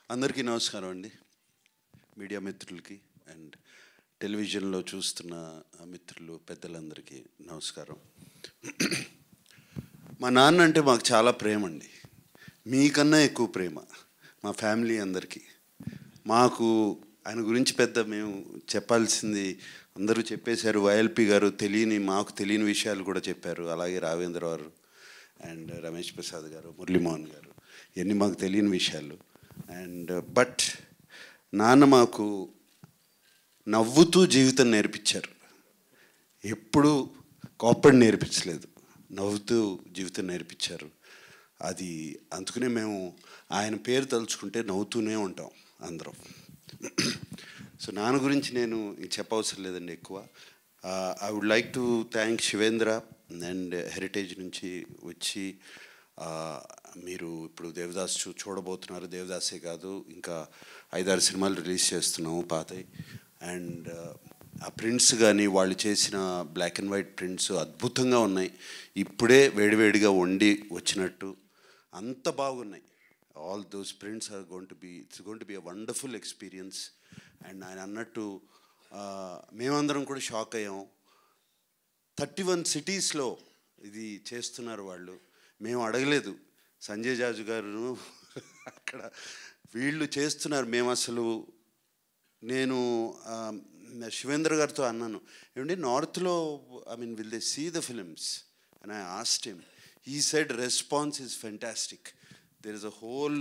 అందరికీ నమస్కారం అండి మీడియా మిత్రులకి అండ్ టెలివిజన్లో చూస్తున్న ఆ మిత్రులు పెద్దలందరికీ నమస్కారం మా నాన్న అంటే మాకు చాలా ప్రేమ అండి మీకన్నా ఎక్కువ ప్రేమ మా ఫ్యామిలీ అందరికీ మాకు ఆయన గురించి పెద్ద మేము చెప్పాల్సింది అందరూ చెప్పేశారు వైఎల్పి గారు తెలియని మాకు తెలియని విషయాలు కూడా చెప్పారు అలాగే రావేంద్ర గారు అండ్ రమేష్ ప్రసాద్ గారు మురళీమోహన్ గారు ఇవన్నీ మాకు తెలియని విషయాలు అండ్ బట్ నాన్న మాకు నవ్వుతూ జీవితం నేర్పించారు ఎప్పుడు కోప్పడి నేర్పించలేదు నవ్వుతూ జీవితం నేర్పించారు అది అందుకనే మేము ఆయన పేరు తలుచుకుంటే నవ్వుతూనే ఉంటాం అందరం సో నాన్న గురించి నేను ఇంక చెప్పవసరం లేదండి ఎక్కువ I would like to thank Shivendra and Heritage నుంచి వచ్చి ఆ, మీరు ఇప్పుడు దేవదాస్ చూ చూడబోతున్నారు దేవదాసే కాదు ఇంకా ఐదారు సినిమాలు రిలీజ్ చేస్తున్నాము పాతవి అండ్ ఆ ప్రింట్స్ కానీ వాళ్ళు చేసిన బ్లాక్ అండ్ వైట్ ప్రింట్స్ అద్భుతంగా ఉన్నాయి ఇప్పుడే వేడివేడిగా వండి వచ్చినట్టు అంత బాగున్నాయి all those prints are going to be it's going to be a wonderful experience and ఆయన అన్నట్టు ఆ, మేమందరం కూడా షాక్ అయ్యాం థర్టీ వన్ సిటీస్లో ఇది చేస్తున్నారు వాళ్ళు మేము అడగలేదు సంజయ్ జాజు గారు అక్కడ వీళ్ళు చేస్తున్నారు మేము అసలు నేను ఆ, శివేంద్ర గారితో అన్నాను ఏమండి నార్త్లో I mean will they see the films and I asked him ఈ side response is fantastic there is a whole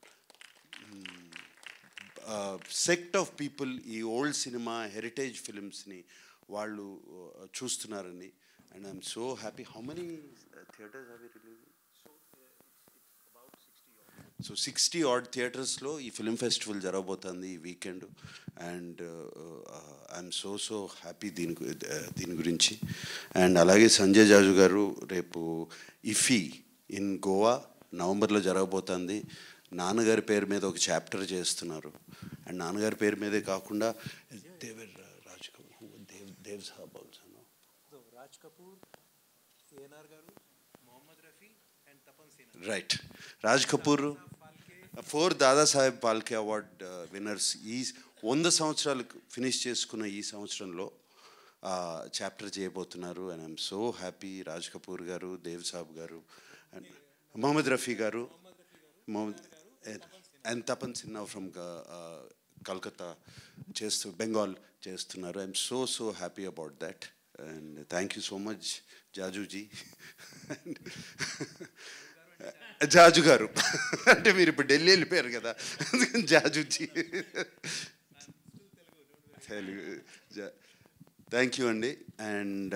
sect of people ఈ ఓల్డ్ సినిమా హెరిటేజ్ ఫిలిమ్స్ని వాళ్ళు uh, చూస్తున్నారని and I'm so happy how many theatres అవి release so sixty odd థియేటర్స్లో ఈ film festival జరగబోతుంది ఈ weekend and I'm so so happy దీని గు- uh, దీని గురించి అండ్ అలాగే సంజయ్ జాజు గారు రేపు ఇఫీ ఇన్ గోవా నవంబర్లో జరగబోతుంది నాన్నగారి పేరు మీద ఒక చాప్టర్ చేస్తున్నారు అండ్ నాన్నగారి పేరు మీదే కాకుండా దేవర్ Raj Kapoor Dev Dev Saab also So, Raj Kapoor, ANR garu Mohammed Rafi and Tapan Sinha right Raj Kapoor four Dadasaheb Phalke award winners ఈ వంద సంవత్సరాలు ఫినిష్ చేసుకున్న ఈ సంవత్సరంలో చాప్టర్ చేయబోతున్నారు and I'm so happy Raj Kapoor garu Dev Saab garu and Mohammed Rafi garu Mohammed and Tapan Sinha from Calcutta చేస్తూ బెంగాల్ చేస్తున్నారు I'm so so happy about that and thank you so much Jajuji Jaju garu అంటే మీరు ఇప్పుడు ఢిల్లీ వెళ్ళిపోయారు కదా అందుకని జాజుజీ తెలుగు థ్యాంక్ యూ అండి and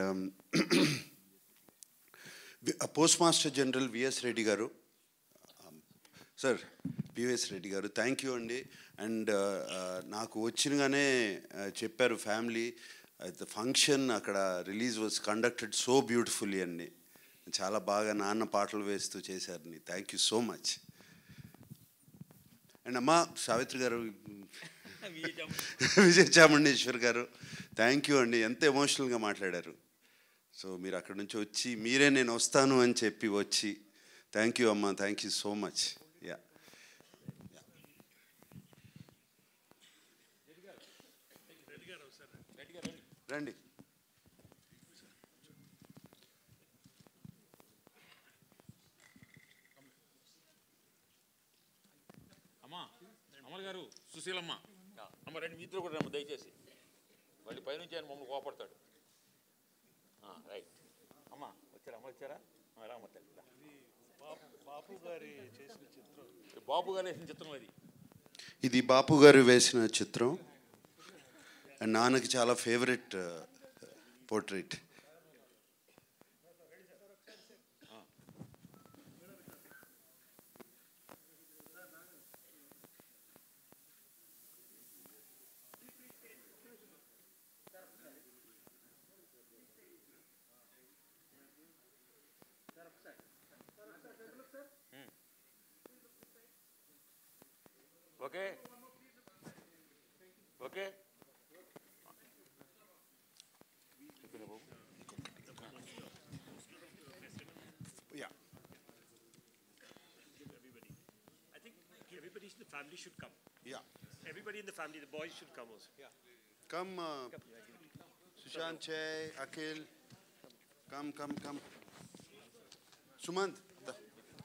post master general VS Reddy garu sir PVS Reddy గారు థ్యాంక్ యూ అండి అండ్ నాకు వచ్చినగానే uh, చెప్పారు ఫ్యామిలీ ద ఫంక్షన్ అక్కడ release was conducted so beautifully అండి చాలా బాగా నాన్న పాటలు వేస్తూ చేశారని thank you so much and అమ్మా సావిత్రి గారు విజయ చాముండేశ్వర్ గారు థ్యాంక్ యూ అండి ఎంత ఎమోషనల్గా మాట్లాడారు సో మీరు అక్కడ నుంచి వచ్చి మీరే నేను వస్తాను అని చెప్పి వచ్చి థ్యాంక్ యూ అమ్మా thank you so much yeah రండి అమ్మా అమర్ గారు సుశీలమ్మ అమ్మ రండి మీ ఇద్దరు కూడా రమ్మ దయచేసి మళ్ళీ పైనుంచి ఆయన మమ్మల్ని కోపడతాడు ఆ, రైట్ అమ్మా వచ్చారా అమ్మ వచ్చారా ఆ, రామ్మ తల్లి రా. బాపు గారి చేసిన చిత్రం ఈ బాబు గారు వేసిన చిత్రం అది ఇది బాపు గారు వేసిన చిత్రం అండ్ నాన్నకి చాలా favourite portrait okay okay yeah I think everybody everybody in the family should come. Yeah. Everybody in the family, the boys should come also. Yeah. Come, uh, Sushant, Chay, Akhil. Come, come, come. Sumant. da.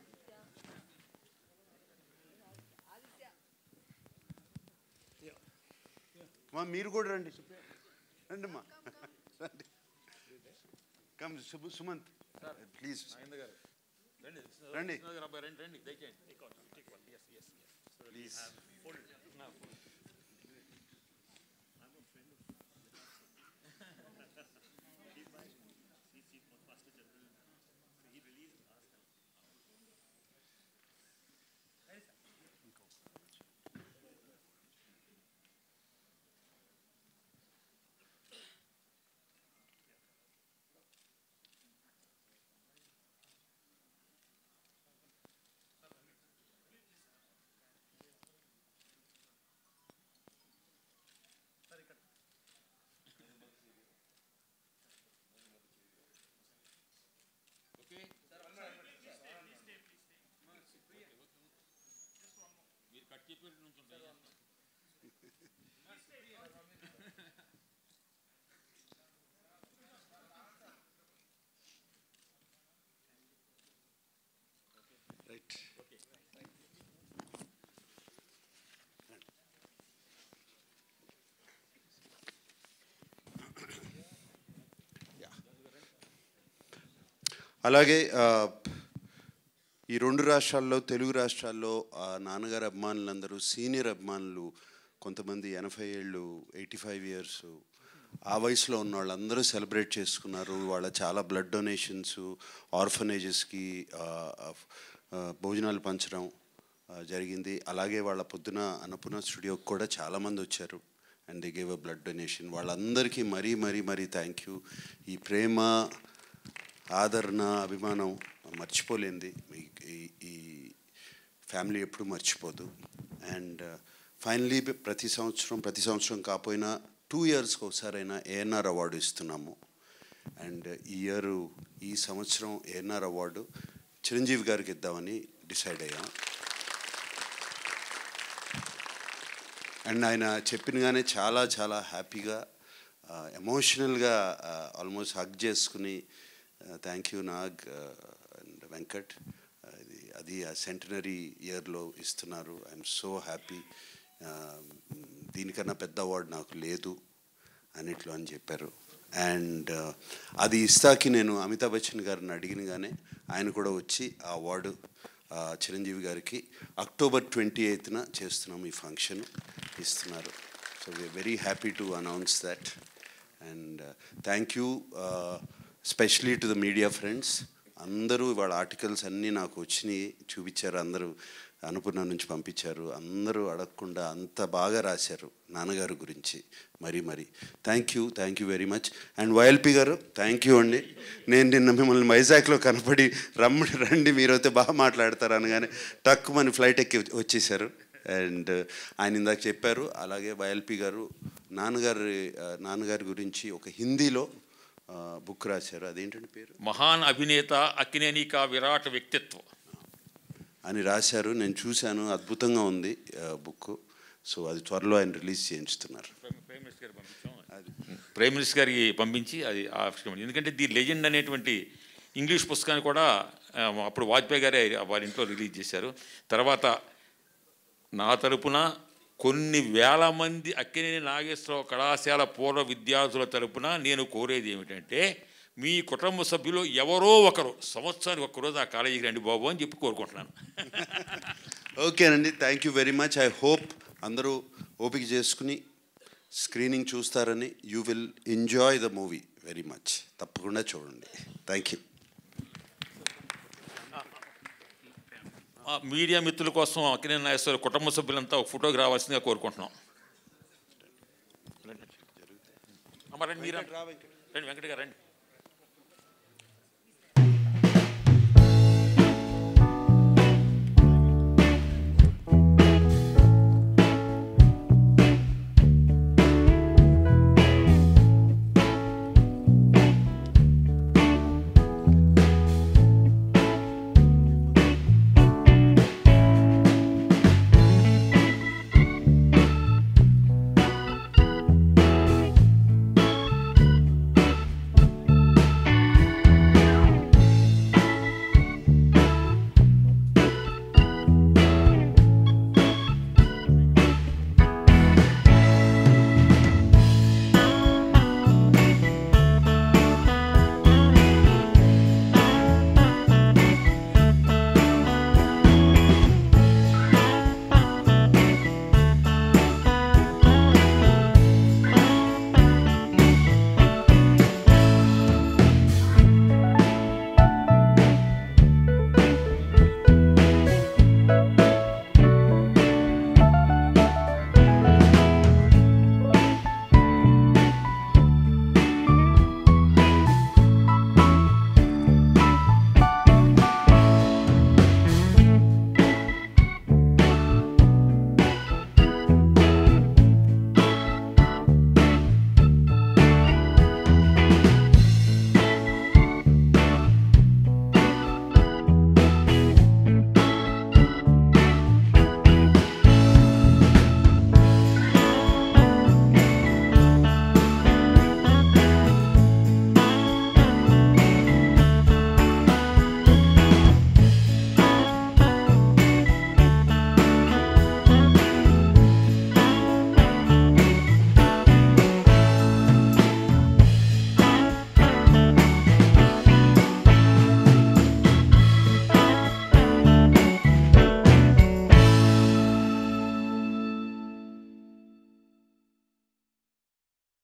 అమ్మా మీరు కూడా రండి రండి అమ్మా రండి come Subu Sumanth please Nagendra garu రండి రండి. కృష్ణ గారు అబ్బాయి రండి రండి దయచేయండి Take one. Take one. Yes, yes, yes. So that please we have full. Now, full. He's my he's chief master general. So he released last time. Okay మీరు కట్ చెప్పి నుంచి ఉంటాయి రైట్ అలాగే ఆ, ఈ రెండు రాష్ట్రాల్లో తెలుగు రాష్ట్రాల్లో ఆ నాన్నగారి అభిమానులందరూ సీనియర్ అభిమానులు కొంతమంది ఎనభై ఏళ్ళు ఎయిటీ ఫైవ్ ఇయర్స్ ఆ వయసులో ఉన్న వాళ్ళందరూ సెలబ్రేట్ చేసుకున్నారు వాళ్ళ చాలా బ్లడ్ డొనేషన్స్ ఆర్ఫనేజెస్కి భోజనాలు పంచడం ఆ, జరిగింది అలాగే వాళ్ళ పొద్దున అన్నపూర్ణ స్టూడియోకి కూడా చాలామంది వచ్చారు and they gave a blood donation వాళ్ళందరికీ మరీ మరీ మరీ థ్యాంక్ యూ ఈ ప్రేమ ఆదరణ అభిమానం మర్చిపోలేంది మీ ఈ- ఈ ఫ్యామిలీ ఎప్పుడు మర్చిపోదు అండ్ ఫైనలీ ప్రతి సంవత్సరం ప్రతి సంవత్సరం కాకపోయినా టూ ఇయర్స్కి ఒకసారైనా ఏఎన్ఆర్ అవార్డు ఇస్తున్నాము అండ్ ఈ ఇయర్ ఈ సంవత్సరం ఏఎన్ఆర్ అవార్డు చిరంజీవి గారికి ఇద్దామని డిసైడ్ అయ్యాం అండ్ ఆయన చెప్పినగానే చాలా చాలా హ్యాపీగా ఎమోషనల్గా ఆల్మోస్ట్ హగ్ చేసుకుని thank you Nag and Venkat ఇది అది ఆ సెంటనరీ ఇయర్లో ఇస్తున్నారు ఐఎమ్ సో హ్యాపీ దీనికన్నా పెద్ద అవార్డు నాకు లేదు అన్నిట్లో అని చెప్పారు అండ్ అది ఇస్తాకి నేను అమితాబ్ బచ్చన్ గారిని అడిగినగానే ఆయన కూడా వచ్చి ఆ అవార్డు ఆ, చిరంజీవి గారికి అక్టోబర్ ట్వంటీ ఎయిత్న చేస్తున్నాం ఈ ఫంక్షన్ ఇస్తున్నారు so we're very happy to announce that and thank you specially to the media friends అందరూ వాళ్ళ ఆర్టికల్స్ అన్నీ నాకు వచ్చినాయి చూపించారు అందరూ అనుపూర్ణ నుంచి పంపించారు అందరూ అడగకుండా అంత బాగా రాశారు నాన్నగారు గురించి మరీ మరీ thank you thank you very much and YLP garu thank you అండి నేను నిన్న మిమ్మల్ని వైజాగ్లో కనపడి రమ్మడి రండి మీరైతే బాగా మాట్లాడతారు అనగానే టక్కు మన ఫ్లైట్ ఎక్కి వచ్చేసారు అండ్ ఆయన ఇందాక చెప్పారు అలాగే వైఎల్పి గారు నాన్నగారి ఆ, నాన్నగారి గురించి ఒక హిందీలో బుక్ రాశారు అదేంటంటే పేరు మహాన్ అభినేత అక్కినేని కా విరాట్ వ్యక్తిత్వం అని రాశారు నేను చూశాను అద్భుతంగా ఉంది బుక్ సో అది త్వరలో ఆయన రిలీజ్ చేయించుతున్నారు ప్రైమ్ మినిస్టర్ గారికి పంపించాం అది ప్రైమ్ మినిస్టర్ గారికి పంపించి అది ఆవిష్కరణ ఎందుకంటే ది లెజెండ్ అనేటువంటి ఇంగ్లీష్ పుస్తకాన్ని కూడా ఆ, అప్పుడు వాజ్పేయి గారే వారి ఇంట్లో రిలీజ్ చేశారు తర్వాత నా తరపున కొన్ని వేల మంది అక్కినేని నాగేశ్వరరావు కళాశాల పూర్వ విద్యార్థుల తరపున నేను కోరేది ఏమిటంటే మీ కుటుంబ సభ్యులు ఎవరో ఒకరు సంవత్సరానికి ఒక్కరోజు ఆ కాలేజీకి రండి బాబు అని చెప్పి కోరుకుంటున్నాను ఓకేనండి thank you very much I hope అందరూ ఓపిక చేసుకుని స్క్రీనింగ్ చూస్తారని you will enjoy the movie very much తప్పకుండా చూడండి థ్యాంక్ యూ ఆ మీడియా మిత్రుల కోసం అక్కినేని నాగేశ్వర కుటుంబ సభ్యులంతా ఒక ఫోటోకి రావాల్సిందిగా కోరుకుంటున్నాం అమ్మ రండి మీరు రండి వెంకట గారు రండి